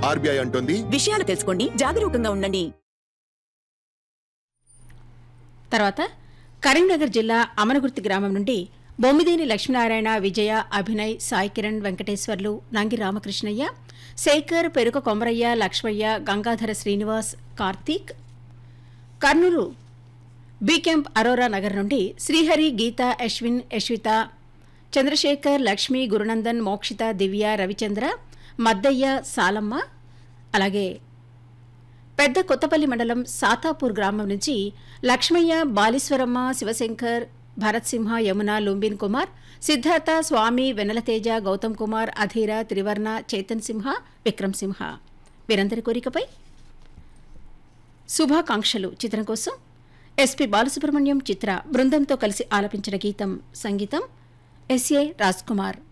RBI అంటుంది విషయాలు తెలుసుకోండి జాగరూకంగా ఉండండి తర్వాత కరీంనగర్ జిల్లా అమనగుర్తి గ్రామం నుండి బొమ్మిదేని లక్ష్మీనారాయణ విజయ అభినయ్ సాయి కిరణ్ వెంకటేశ్వర్లు నంగి రామకృష్ణయ్య శేఖర్ పెరుక కొమరయ్య లక్ష్మయ్య గంగాధర శ్రీనివాస్ కార్తీక్ కర్నూలు బీ క్యాంప్ అరోరా నగర్ నుండి శ్రీహరి గీత అశ్విన్ యశ్విత చంద్రశేఖర్ లక్ష్మి గురునందన్ మోక్షిత దివ్య రవిచంద్ర మద్దయ్య సాలమ్మ అలాగే పెద్ద కొత్తపల్లి మండలం సాతాపూర్ గ్రామం నుంచి లక్ష్మయ్య బాలీశ్వరమ్మ శివశంకర్ భరత్ సింహ యమున లుంబిన్ కుమార్ సిద్ధార్థ స్వామి వెన్నలతేజ గౌతమ్ కుమార్ అధీర త్రివర్ణ చేతన్ సింహ విక్రమ్ సింహ వీరందరి కోరికపై శుభాకాంక్షలు చిత్రం కోసం ఎస్పి బాలసుబ్రహ్మణ్యం చిత్ర బృందంతో కలిసి ఆలపించిన గీతం సంగీతం ఎస్ఏ రాజ్ కుమార్